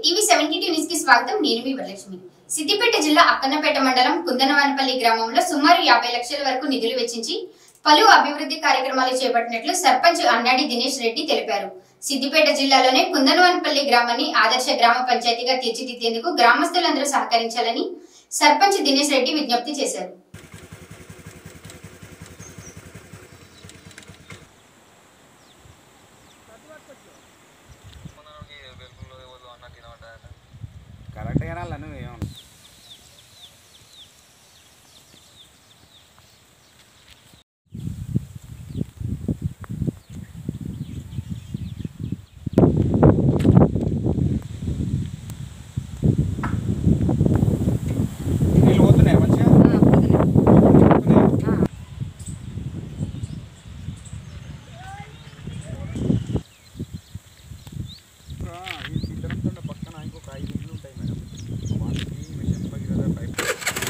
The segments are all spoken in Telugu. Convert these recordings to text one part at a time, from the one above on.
టీవీ సెవెంటీ టూ న్యూస్ కి స్వాగతం నేను మీ వరలక్ష్మి సిద్దిపేట జిల్లా అక్కన్నపేట మండలం కుందనవానపల్లి గ్రామంలో సుమారు యాభై లక్షల వరకు నిధులు వెచ్చించి పలు అభివృద్ధి కార్యక్రమాలు చేపట్టినట్లు సర్పంచ్ అన్నాడి దినేష్ రెడ్డి తెలిపారు సిద్దిపేట జిల్లాలోనే కుందనవానపల్లి గ్రామాన్ని ఆదర్శ గ్రామ పంచాయతీగా తీర్చిదిద్దేందుకు గ్రామస్తులందరూ సహకరించాలని సర్పంచ్ దినేష్ రెడ్డి విజ్ఞప్తి చేశారు కరెక్ట్గా అలా నువ్వు ఏమన్నా నీళ్ళు పోతున్నాయి మంచిగా పోతున్నాయా? ఇంకా ఈ చిత్రంతో పక్కన ఇంకొక ఐదు ఇల్లు ఉంటాయి మేడం వాటికి మిషన్ భగీరథ పైప్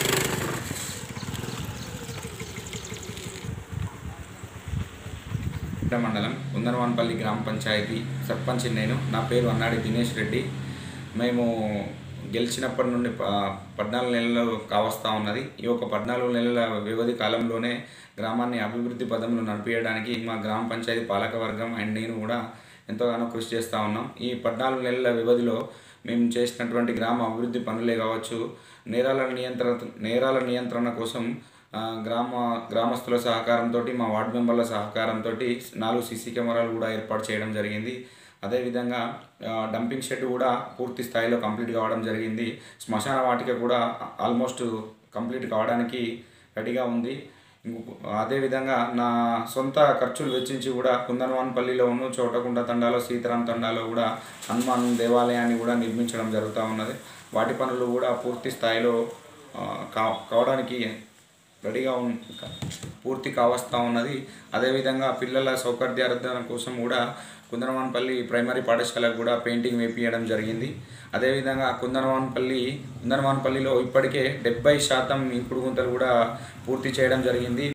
పెద్ద మండలం ఉందనవాన్పల్లి గ్రామ పంచాయతీ సర్పంచ్ నేను నా పేరు అన్నాడి దినేష్ రెడ్డి మేము గెలిచినప్పటి నుండి ప- పద్నాలుగు నెలలు కావస్తా ఉన్నది ఈ యొక్క పద్నాలుగు నెలల వ్యవధి కాలంలోనే గ్రామాన్ని అభివృద్ధి పదంలో నడిపించడానికి మా గ్రామ పంచాయతీ పాలకవర్గం అండ్ నేను కూడా ఎంతగానో కృషి చేస్తూ ఉన్నాం ఈ పద్నాలుగు నెలల వ్యవధిలో మేము చేసినటువంటి గ్రామ అభివృద్ధి పనులే కావచ్చు నేరాల నియంత్రణ నేరాల నియంత్రణ కోసం ఆ, గ్రామ గ్రామస్తుల సహకారంతో మా వార్డు మెంబర్ల సహకారంతో నాలుగు సీసీ కెమెరాలు కూడా ఏర్పాటు చేయడం జరిగింది అదేవిధంగా ఆ, డంపింగ్ షెడ్ కూడా పూర్తి స్థాయిలో కంప్లీట్ కావడం జరిగింది శ్మశాన వాటిక కూడా ఆల్మోస్ట్ కంప్లీట్ కావడానికి రెడీగా ఉంది ఇంకొక- అదేవిధంగా నా సొంత ఖర్చులు వెచ్చించి కూడా కుందనవాన్పల్లిలో ఉన్న చోటకుంట తండాలో సీతారాం తండాలో కూడా హనుమాన్ దేవాలయాన్ని కూడా నిర్మించడం జరుగుతూ ఉన్నది వాటి పనులు కూడా పూర్తి స్థాయిలో ఆ, కా కావడానికి రెడీగా ఉన్ పూర్తి కావస్తూ ఉన్నది అదేవిధంగా పిల్లల సౌకర్యార్థన కోసం కూడా కుందనవాన్పల్లి ప్రైమరీ పాఠశాలకు కూడా పెయింటింగ్ వేపించడం జరిగింది అదేవిధంగా కుందనవాన్పల్లి కుందనవాన్పల్లిలో ఇప్పటికే డెబ్బై శాతం ఇంకుడు గుంతలు కూడా పూర్తి చేయడం జరిగింది